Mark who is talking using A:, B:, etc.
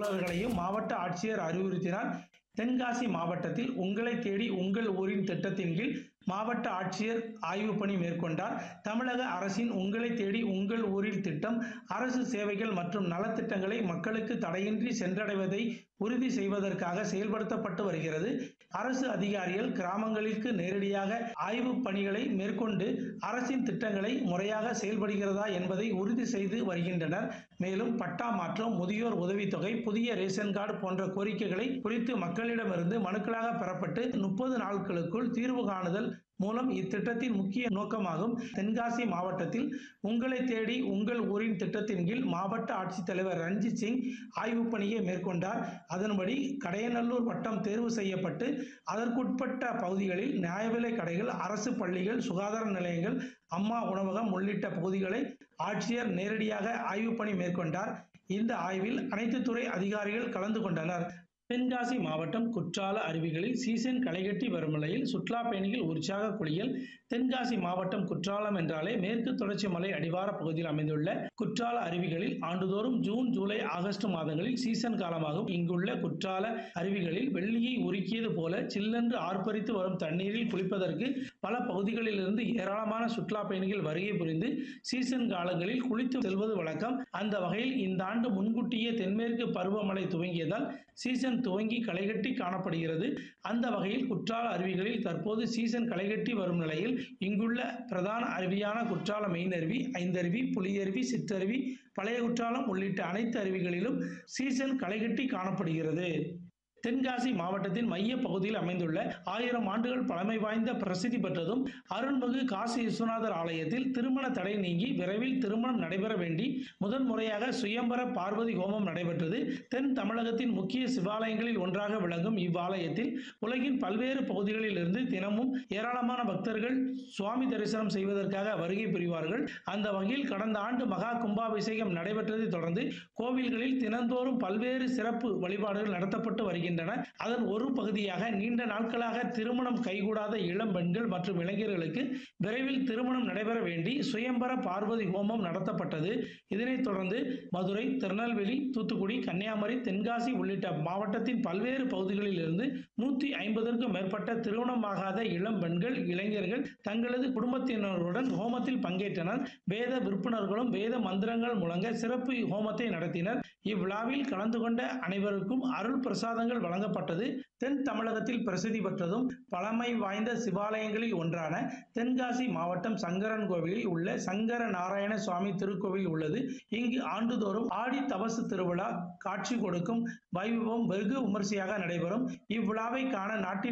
A: அலுவலர்களையும் மாவட்ட ஆட்சியர் அறிவுறுத்தினார் தென்காசி மாவட்டத்தில் உங்களை தேடி உங்கள் ஊரின் திட்டத்தின் கீழ் மாவட்ட ஆட்சியர் ஆய்வு பணி மேற்கொண்டார் தமிழக அரசின் உங்களை தேடி உங்கள் ஊரில் திட்டம் அரசு சேவைகள் மற்றும் நலத்திட்டங்களை மக்களுக்கு தடையின்றி சென்றடைவதை உறுதி செய்வதற்காக செயல்படுத்தப்பட்டு வருகிறது அரசு அதிகாரிகள் கிராமங்களுக்கு நேரடியாக ஆய்வு பணிகளை மேற்கொண்டு அரசின் திட்டங்களை முறையாக செயல்படுகிறதா என்பதை உறுதி செய்து வருகின்றனர் மேலும் பட்டா மாற்றம் முதியோர் உதவித்தொகை புதிய ரேஷன் கார்டு போன்ற கோரிக்கைகளை குறித்து மக்களிடமிருந்து மனுக்களாக பெறப்பட்டு முப்பது நாட்களுக்குள் தீர்வு காணுதல் மூலம் இத்திட்டத்தின் முக்கிய நோக்கமாகும் தென்காசி மாவட்டத்தில் உங்களை தேடி உங்கள் ஊரின் திட்டத்தின் கீழ் மாவட்ட ஆட்சித்தலைவர் ரஞ்சித் சிங் ஆய்வு பணியை மேற்கொண்டார் அதன்படி கடையநல்லூர் வட்டம் தேர்வு செய்யப்பட்டு அதற்குட்பட்ட பகுதிகளில் நியாய விலை கடைகள் அரசு பள்ளிகள் சுகாதார நிலையங்கள் அம்மா உணவகம் உள்ளிட்ட பகுதிகளை ஆட்சியர் நேரடியாக ஆய்வு பணி மேற்கொண்டார் இந்த ஆய்வில் அனைத்து துறை அதிகாரிகள் கலந்து கொண்டனர் தென்காசி மாவட்டம் குற்றால அருவிகளில் சீசன் களைகட்டி வரும் நிலையில் சுற்றுலா பயணிகள் உற்சாக குளியல் தென்காசி மாவட்டம் குற்றாலம் என்றாலே மேற்கு தொடர்ச்சி மலை அடிவார பகுதியில் அமைந்துள்ள குற்றால அருவிகளில் ஆண்டுதோறும் ஜூன் ஜூலை ஆகஸ்ட் மாதங்களில் சீசன் காலமாகும் இங்குள்ள குற்றால அருவிகளில் வெள்ளியை உருக்கியது போல சில்லென்று ஆர்ப்பரித்து வரும் தண்ணீரில் குளிப்பதற்கு பல பகுதிகளிலிருந்து ஏராளமான சுற்றுலா பயணிகள் வருகை புரிந்து சீசன் காலங்களில் குளித்து செல்வது வழக்கம் அந்த வகையில் இந்த ஆண்டு முன்கூட்டியே தென்மேற்கு பருவமழை துவங்கியதால் சீசன் துவங்கி களைகட்டி காணப்படுகிறது அந்த வகையில் குற்றால அருவிகளில் தற்போது சீசன் களைகட்டி வரும் நிலையில் இங்குள்ள பிரதான அருவியான குற்றால மெயின் அருவி ஐந்தருவி புலியருவி சிற்றருவி பழைய குற்றாலம் உள்ளிட்ட அனைத்து அருவிகளிலும் சீசன் களைகட்டி காணப்படுகிறது தென்காசி மாவட்டத்தின் மைய பகுதியில் அமைந்துள்ள ஆயிரம் ஆண்டுகள் பழமை வாய்ந்த பிரசித்தி பெற்றதும் அருள்மிகு காசி விஸ்வநாதர் ஆலயத்தில் திருமண தடை நீங்கி விரைவில் திருமணம் நடைபெற வேண்டி முதன்முறையாக சுயம்பர பார்வதி ஹோமம் நடைபெற்றது தென் தமிழகத்தின் முக்கிய சிவாலயங்களில் ஒன்றாக விளங்கும் இவ்வாலயத்தில் உலகின் பல்வேறு பகுதிகளில் இருந்து தினமும் ஏராளமான பக்தர்கள் சுவாமி தரிசனம் செய்வதற்காக வருகை புரிவார்கள் அந்த வகையில் கடந்த ஆண்டு மகா கும்பாபிஷேகம் நடைபெற்றதை தொடர்ந்து கோவில்களில் தினந்தோறும் பல்வேறு சிறப்பு வழிபாடுகள் நடத்தப்பட்டு வருகின்றன அதன் ஒரு பகுதியாக நீண்ட நாட்களாக திருமணம் கைகூடாத இளம் பெண்கள் மற்றும் இளைஞர்களுக்கு விரைவில் திருமணம் நடைபெற வேண்டி சுயம்பர பார்வதி ஹோமம் நடத்தப்பட்டது இதனைத் தொடர்ந்து மதுரை திருநெல்வேலி தூத்துக்குடி கன்னியாகுமரி தென்காசி உள்ளிட்ட மாவட்டத்தின் பல்வேறு பகுதிகளில் இருந்து நூத்தி ஐம்பதற்கும் மேற்பட்ட திருமணமாகாத இளம் பெண்கள் இளைஞர்கள் தங்களது குடும்பத்தினருடன் ஹோமத்தில் பங்கேற்றனர் வேத விற்பனர்களும் வேத மந்திரங்கள் முழங்க சிறப்பு ஹோமத்தை நடத்தினர் இவ்விழாவில் கலந்து கொண்ட அனைவருக்கும் அருள் பிரசாதங்கள் வழங்கப்பட்டது தென் தமிழகத்தில் பிரசித்தி பெற்றதும் பழமை வாய்ந்த சிவாலயங்களில் ஒன்றான தென்காசி மாவட்டம் சங்கரன் கோவிலில் உள்ள சங்கர நாராயண சுவாமி திருக்கோவில் உள்ளது இங்கு ஆண்டுதோறும் ஆடி தபசு திருவிழா காட்சி கொடுக்கும் வைபவம் வெகு விமர்சையாக நடைபெறும் இவ்விழாவை காண நாட்டின்